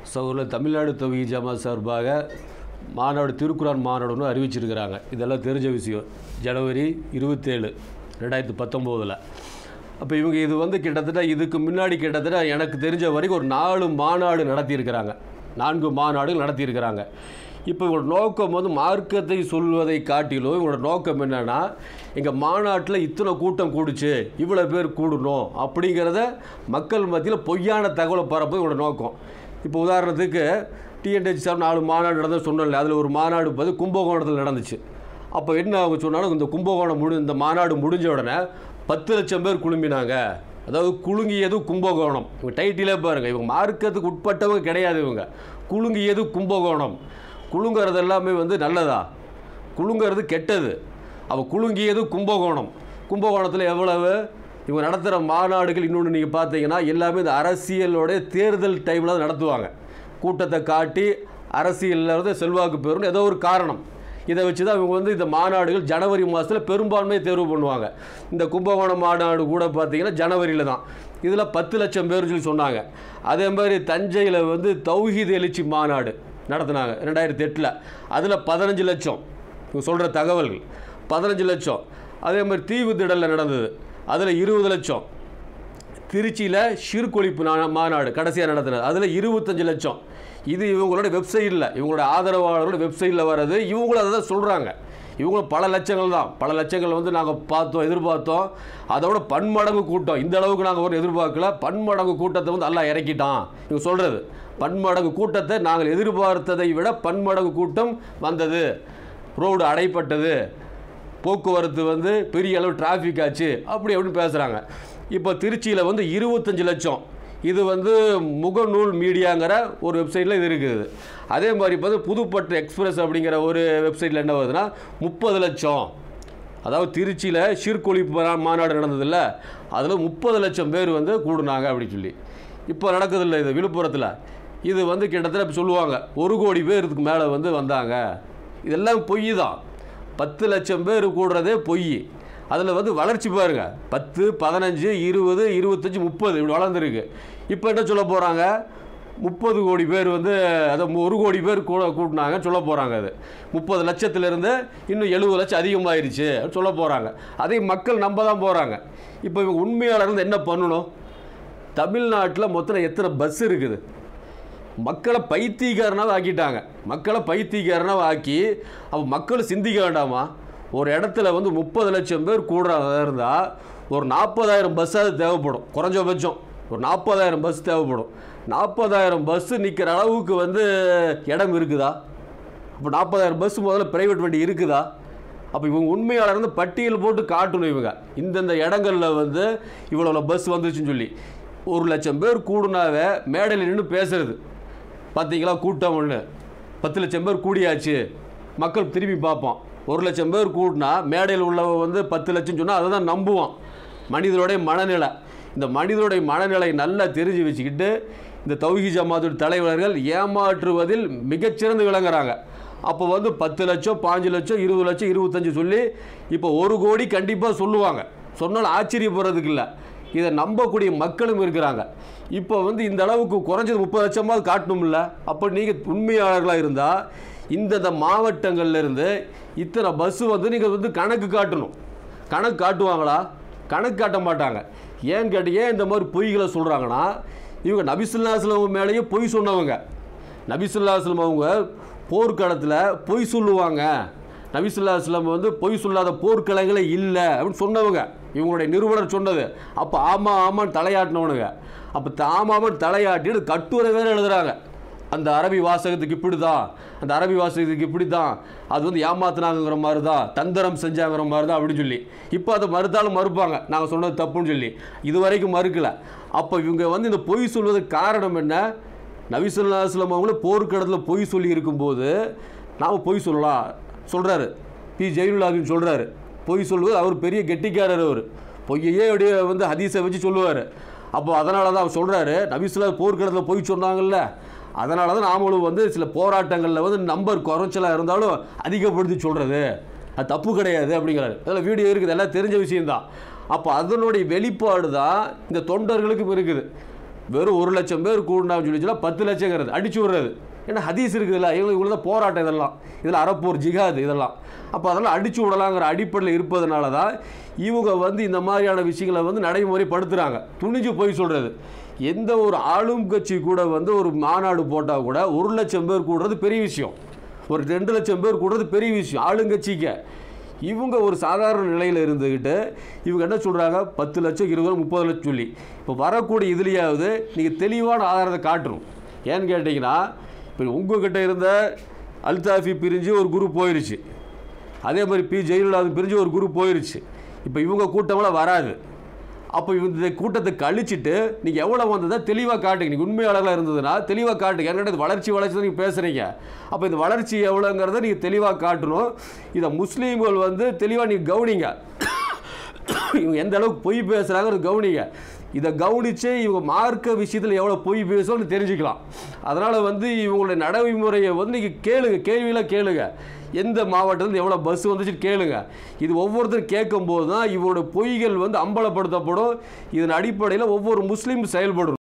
சகோதரர் தமிழ்நாடு தொகுதி ஜமாத் சார்பாக மாநாடு திருக்குறான் மாநாடுன்னு அறிவிச்சிருக்கிறாங்க இதெல்லாம் தெரிஞ்ச விஷயம் ஜனவரி இருபத்தேழு ரெண்டாயிரத்து பத்தொம்போதில் அப்போ இவங்க இது வந்து கிட்டத்தட்ட இதுக்கு முன்னாடி கிட்டத்தட்ட எனக்கு தெரிஞ்ச வரைக்கும் ஒரு நாலு மாநாடு நடத்தியிருக்கிறாங்க நான்கு மாநாடுகள் நடத்தியிருக்கிறாங்க இப்போ இவங்களோட நோக்கம் வந்து மார்க்கத்தை சொல்வதை காட்டிலும் இவங்களோட நோக்கம் என்னன்னா எங்கள் மாநாட்டில் இத்தனை கூட்டம் கூடுச்சு இவ்வளோ பேர் கூடணும் அப்படிங்கிறத மக்கள் மத்தியில் பொய்யான தகவலை பரப்பு இவங்களோட நோக்கம் இப்போ உதாரணத்துக்கு டிஎன்ஹெச் சார் நாலு மாநாடு நடந்து சொன்னல அதில் ஒரு மாநாடு பார்த்து கும்பகோணத்தில் நடந்துச்சு அப்போ என்ன அவங்க சொன்னாலும் இந்த கும்பகோணம் முடி இந்த மாநாடு முடிஞ்ச உடனே பத்து லட்சம் பேர் குழும்பினாங்க அதாவது குலுங்கியது கும்பகோணம் இவங்க டைட்டிலே பாருங்கள் இவங்க மார்க்கத்துக்கு உட்பட்டவங்க கிடையாது இவங்க குலுங்கியது கும்பகோணம் குலுங்கிறது எல்லாமே வந்து நல்லதா குலுங்கிறது கெட்டது அவள் குலுங்கியது கும்பகோணம் கும்பகோணத்தில் எவ்வளவு இவங்க நடத்துகிற மாநாடுகள் இன்னொன்று நீங்கள் பார்த்தீங்கன்னா எல்லாமே இந்த அரசியலோட தேர்தல் டைமில் தான் நடத்துவாங்க கூட்டத்தை காட்டி அரசியலில் இருந்து செல்வாக்கு பெறும் ஏதோ ஒரு காரணம் இதை வச்சு தான் இவங்க வந்து இந்த மாநாடுகள் ஜனவரி மாதத்தில் பெரும்பான்மையை தேர்வு பண்ணுவாங்க இந்த கும்பகோணம் மாநாடு கூட பார்த்தீங்கன்னா ஜனவரியில் தான் இதில் பத்து லட்சம் பேர் சொல்லி சொன்னாங்க அதே மாதிரி தஞ்சையில் வந்து தௌஹீத் எழுச்சி மாநாடு நடத்தினாங்க ரெண்டாயிரத்தி எட்டில் அதில் பதினஞ்சு லட்சம் இவங்க சொல்கிற தகவல்கள் பதினஞ்சு லட்சம் அதே மாதிரி தீவு திடலில் நடந்தது அதில் இருபது லட்சம் திருச்சியில் சிறுகொழிப்பு நா- மாநாடு கடைசியாக நடத்துனது அதில் இருபத்தஞ்சு லட்சம் இது இவங்களோட வெப்சைட்டில் இவங்களோட ஆதரவாளர்களோட வெப்சைட்டில் வர்றது இவங்களும் அதை தான் சொல்கிறாங்க இவங்களும் பல லட்சங்கள் தான் பல லட்சங்கள் வந்து நாங்கள் பார்த்தோம் எதிர்பார்த்தோம் அதோட பன்மடங்கு கூட்டம் இந்த அளவுக்கு நாங்கள் ஒரு எதிர்பார்க்கல பன்மடங்கு கூட்டத்தை வந்து எல்லாம் இறக்கிட்டான் இவங்க சொல்கிறது பன்மடங்கு கூட்டத்தை நாங்கள் எதிர்பார்த்ததை விட பன்மடங்கு கூட்டம் வந்தது ரோடு அடைப்பட்டது போக்குவரத்து வந்து பெரிய அளவு டிராஃபிக் ஆச்சு அப்படி அப்படின்னு பேசுகிறாங்க இப்போ திருச்சியில் வந்து இருபத்தஞ்சு லட்சம் இது வந்து முகநூல் மீடியாங்கிற ஒரு வெப்சைட்டில் இது இருக்குது அதே மாதிரி இப்போ வந்து புதுப்பட்டு எக்ஸ்பிரஸ் அப்படிங்கிற ஒரு வெப்சைட்டில் என்ன வருதுன்னா முப்பது லட்சம் அதாவது திருச்சியில் சீர்கொழிப்பு மா- மாநாடு நடந்ததில்ல அதில் முப்பது லட்சம் பேர் வந்து கூடுனாங்க அப்படின்னு சொல்லி இப்போ நடக்குதில்ல இது விழுப்புரத்தில் இது வந்து கிட்டத்தட்ட இப்ப சொல்லுவாங்க ஒரு கோடி பேர் இதுக்கு மேலே வந்து வந்தாங்க இதெல்லாம் பொய் தான் பத்து லட்சம் பேர் கூடுறதே பொய் அதில் வந்து வளர்ச்சி பாருங்க பத்து பதினஞ்சு இருபது இருபத்தஞ்சி முப்பது இப்படி வளர்ந்துருக்கு இப்போ என்ன சொல்ல போகிறாங்க முப்பது கோடி பேர் வந்து அதை ஒரு கோடி பேர் கூட கூட்டினாங்கன்னு சொல்ல போகிறாங்க அது முப்பது லட்சத்திலிருந்து இன்னும் எழுபது லட்சம் அதிகமாயிருச்சு அப்படின்னு சொல்ல போகிறாங்க அதை மக்கள் நம்ப தான் போகிறாங்க இப்போ இவங்க உண்மையாளர் வந்து என்ன பண்ணணும் தமிழ்நாட்டில் மொத்தம் எத்தனை பஸ் இருக்குது மக்களை பைத்தியக்காரனாக ஆக்கிட்டாங்க மக்களை பைத்தியக்காரனாக ஆக்கி அப்போ மக்கள் சிந்திக்க வேண்டாமா ஒரு இடத்துல வந்து முப்பது லட்சம் பேர் கூடுறதா இருந்தால் ஒரு நாற்பதாயிரம் பஸ்ஸாவது தேவைப்படும் குறைஞ்சபட்சம் ஒரு நாற்பதாயிரம் பஸ் தேவைப்படும் நாற்பதாயிரம் பஸ்ஸு நிற்கிற அளவுக்கு வந்து இடம் இருக்குதா அப்போ நாற்பதாயிரம் பஸ் முதல்ல பிரைவேட் வண்டி இருக்குதா அப்போ இவங்க உண்மையாளர் வந்து பட்டியல் போட்டு காட்டணும் இவங்க இந்தந்த இடங்களில் வந்து இவ்வளோ பஸ் வந்துச்சுன்னு சொல்லி ஒரு லட்சம் பேர் கூடுனாவே மேடையில் நின்று பேசுறது பார்த்தீங்களா கூட்டம் ஒன்று பத்து லட்சம் பேர் கூடியாச்சு மக்கள் திரும்பி பார்ப்போம் ஒரு லட்சம் பேர் கூடினா மேடையில் உள்ளவ வந்து பத்து லட்சம் சொன்னால் அதை தான் நம்புவான் மனிதனுடைய மனநிலை இந்த மனிதனுடைய மனநிலை நல்லா தெரிஞ்சு வச்சுக்கிட்டு இந்த தௌஹி ஜமாத்துடைய தலைவர்கள் ஏமாற்றுவதில் மிகச்சிறந்து விளங்குறாங்க அப்போ வந்து பத்து லட்சம் பாஞ்சு லட்சம் இருபது லட்சம் இருபத்தஞ்சு சொல்லி இப்போ ஒரு கோடி கண்டிப்பாக சொல்லுவாங்க சொன்னால் ஆச்சரியப்படுறதுக்கு இல்லை இதை நம்பக்கூடிய மக்களும் இருக்கிறாங்க இப்போ வந்து இந்த அளவுக்கு குறைஞ்சது முப்பது லட்சமாவது காட்டணும்ல அப்போ நீங்கள் உண்மையாளர்களாக இருந்தால் இந்தந்த மாவட்டங்கள்ல இருந்து இத்தனை பஸ்ஸு வந்து நீங்கள் வந்து கணக்கு காட்டணும் கணக்கு காட்டுவாங்களா கணக்கு காட்ட மாட்டாங்க ஏன்னு கேட்டு ஏன் இந்த மாதிரி பொய்களை சொல்கிறாங்கன்னா இவங்க நபிசுல்லாஸ்லம் மேலேயும் பொய் சொன்னவங்க நபிசுல்லாஸ்லம் அவங்க போர்க்களத்தில் பொய் சொல்லுவாங்க நபிசுல்லாஸ்லம் வந்து பொய் சொல்லாத போர்க்களங்களே இல்லை அப்படின்னு சொன்னவங்க இவங்களுடைய நிறுவனர் சொன்னது அப்போ ஆமாம் ஆமான்னு தலையாட்டினவனுங்க அப்போ ஆமாமன்னு தலையாட்டிட்டு கட்டுரை வேறு எழுதுறாங்க அந்த அரபி வாசகத்துக்கு இப்படி தான் அந்த அரபி வாசகத்துக்கு இப்படி தான் அது வந்து ஏமாத்துனாங்கிற மாதிரி தான் தந்திரம் செஞ்சாங்கிற மாதிரி தான் அப்படின்னு சொல்லி இப்போ அதை மறுத்தாலும் மறுப்பாங்க நாங்கள் சொன்னது தப்புன்னு சொல்லி இது வரைக்கும் மறுக்கல அப்போ இவங்க வந்து இந்த பொய் சொல்வதற்கு காரணம் என்ன நபிசுல்லாஸ்லம் அவங்களும் போர்க்களத்தில் பொய் சொல்லி இருக்கும்போது நாம் பொய் சொல்லலாம் சொல்கிறாரு பி ஜெயினுல்லாஹின்னு சொல்கிறாரு பொய் சொல்லுவது அவர் பெரிய கெட்டிக்காரர் அவர் பொய்யையே அப்படியே வந்து ஹதீஸை வச்சு சொல்லுவார் அப்போ அதனால தான் அவர் சொல்கிறாரு நபிசுல்லா போர்க்களத்தில் பொய் சொன்னாங்கல்ல அதனால தான் நாமளும் வந்து சில போராட்டங்களில் வந்து நம்பர் குறைச்சலாக இருந்தாலும் அதிகப்படுத்தி சொல்கிறது அது தப்பு கிடையாது அப்படிங்கிறாரு அதில் வீடியோ இருக்குது எல்லாம் தெரிஞ்ச விஷயம்தான் அப்போ அதனுடைய வெளிப்பாடு தான் இந்த தொண்டர்களுக்கும் இருக்குது வெறும் ஒரு லட்சம் பேர் கூடினான்னு சொல்லி சொன்னா பத்து லட்சங்கிறது அடிச்சு விடுறது ஏன்னா ஹதீஸ் இருக்குதுல்ல இவங்க இவ்வளோ தான் போராட்டம் இதெல்லாம் இதில் அறப்போர் ஜிகாது இதெல்லாம் அப்போ அதெல்லாம் அடிச்சு விடலாங்கிற அடிப்படையில் இருப்பதனால தான் இவங்க வந்து இந்த மாதிரியான விஷயங்களை வந்து நடைமுறைப்படுத்துகிறாங்க துணிஞ்சு போய் சொல்கிறது எந்த ஒரு ஆளும் கட்சி கூட வந்து ஒரு மாநாடு போட்டால் கூட ஒரு லட்சம் பேர் கூடுறது பெரிய விஷயம் ஒரு ரெண்டு லட்சம் பேர் கூடுறது பெரிய விஷயம் ஆளுங்கட்சிக்கு இவங்க ஒரு சாதாரண நிலையில் இருந்துக்கிட்டு இவங்க என்ன சொல்கிறாங்க பத்து லட்சம் இருபது முப்பது லட்சம் சொல்லி இப்போ வரக்கூடிய இதுலேயாவது நீங்கள் தெளிவான ஆதாரத்தை காட்டணும் ஏன்னு கேட்டிங்கன்னா இப்போ உங்ககிட்ட இருந்த அல்தாஃபி பிரிஞ்சு ஒரு குரூப் போயிருச்சு அதே மாதிரி பி ஜெயலலிதா பிரிஞ்சு ஒரு குரூப் போயிருச்சு இப்போ இவங்க கூட்டமெல்லாம் வராது அப்போ இந்த கூட்டத்தை கழிச்சிட்டு நீங்கள் எவ்வளோ வந்ததா தெளிவாக காட்டுங்க நீங்கள் உண்மையாளர்களாக இருந்ததுன்னா தெளிவாக காட்டுங்க ஏன்னா இது வளர்ச்சி வளர்ச்சி தான் நீங்கள் பேசுகிறீங்க அப்போ இந்த வளர்ச்சி எவ்வளோங்கிறத நீங்கள் தெளிவாக காட்டணும் இதை முஸ்லீம்கள் வந்து தெளிவாக நீங்கள் கவனிங்க இவங்க எந்த அளவுக்கு பொய் பேசுகிறாங்கிறது கவனிங்க இதை கவனித்து இவங்க மார்க்க விஷயத்தில் எவ்வளோ பொய் பேசுவோம்னு தெரிஞ்சுக்கலாம் அதனால் வந்து இவங்களுடைய நடைமுறையை வந்து நீங்கள் கேளுங்க கேள்வியெல்லாம் கேளுங்க எந்த மாவட்டத்தில் எவ்வளோ பஸ் வந்துச்சு கேளுங்க இது ஒவ்வொருத்தரும் கேட்கும்போது தான் இவங்களோட பொய்கள் வந்து அம்பலப்படுத்தப்படும் இதன் அடிப்படையில் ஒவ்வொரு முஸ்லீம் செயல்படும்